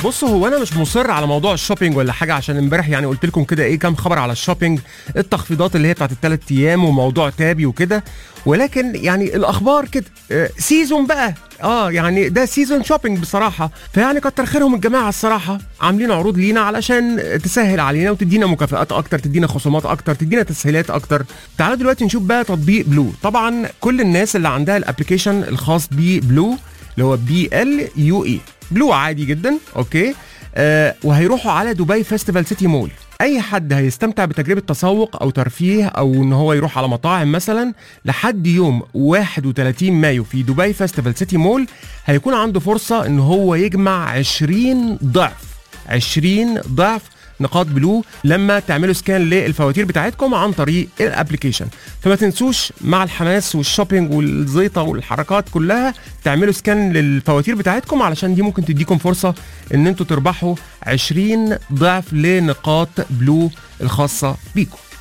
بصوا هو انا مش مصر على موضوع الشوبينج ولا حاجه عشان امبارح يعني قلت لكم كده ايه كام خبر على الشوبينج التخفيضات اللي هي بتاعت الثلاث ايام وموضوع تابي وكده ولكن يعني الاخبار كده آه، سيزون بقى اه يعني ده سيزون شوبينج بصراحه فيعني كتر خيرهم الجماعه الصراحه عاملين عروض لينا علشان تسهل علينا وتدينا مكافآت اكتر تدينا خصومات اكتر تدينا تسهيلات اكتر تعالوا دلوقتي نشوف بقى تطبيق بلو طبعا كل الناس اللي عندها الابلكيشن الخاص ببلو اللي هو بي ال يو اي بلو عادي جدا اوكي آه وهيروحوا على دبي فيستيفال سيتي مول اي حد هيستمتع بتجربه تسوق او ترفيه او ان هو يروح على مطاعم مثلا لحد يوم 31 مايو في دبي فيستيفال سيتي مول هيكون عنده فرصه ان هو يجمع 20 ضعف 20 ضعف نقاط بلو لما تعملوا سكان للفواتير بتاعتكم عن طريق الابلكيشن فما تنسوش مع الحماس والشوبينج والزيطه والحركات كلها تعملوا سكان للفواتير بتاعتكم علشان دي ممكن تديكم فرصه ان انتوا تربحوا 20 ضعف لنقاط بلو الخاصه بيكم